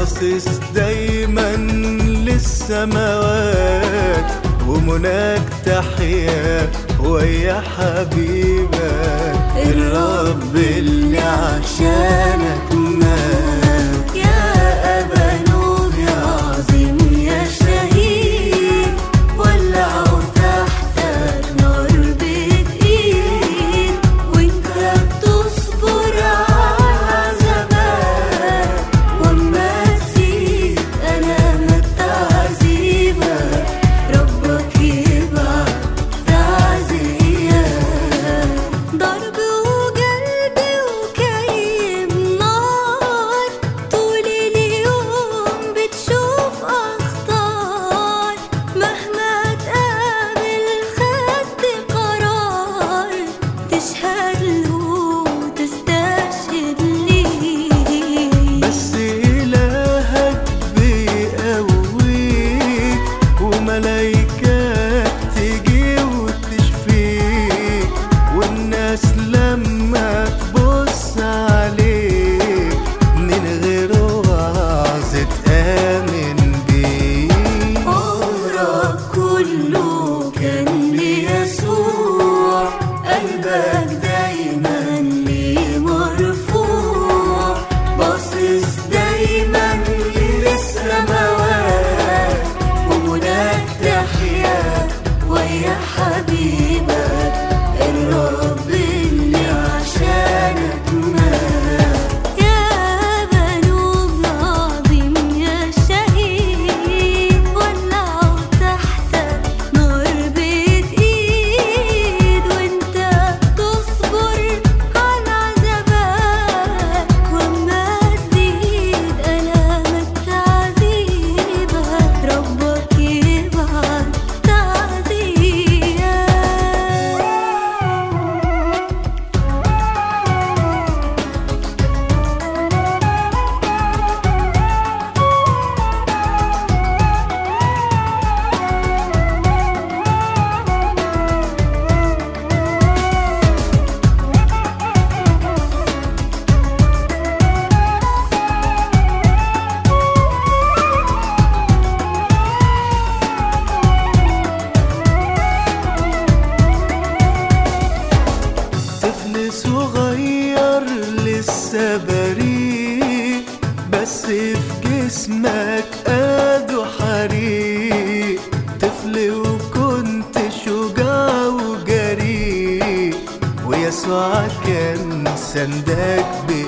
باصص دايما للسماوات ومناك تحيا ويا حبيبك الرب اللي عشانك مات يا أبا نور يا عظيم يا شهيد ولعوا تحتك نار بإيد وانت بتصبر على عذابك وما تزيد ألامك تعذيبك ربك يبعت تعزيات ضرب وقلب وكيم نار طول اليوم بتشوف أخطار مهما تقابل خدت قرار تشهد له وتستشهد ليه بس إلهك بيقويك وملايكات تجي وتشفيك والناس لما تبص عليك من غير وعظ تآمن بيك عمرك كله كان ليسوع قلبك دايما ليه مرفوع باصص دايما للسماوات ومناك تحيا ويا حبيبك الرب اللي عشانك مات يا بنوب عظيم يا شهيد ولعوا تحتك نار بإيد وانت تصبر على عذابك وما تزيد ألامك تعذيبك ربك يبعت تعزيات طفل صغير لسه بريء بس في جسمك قادوا حريق طفل وكنت شجاع وجريء ويسوع كان سندك بإيده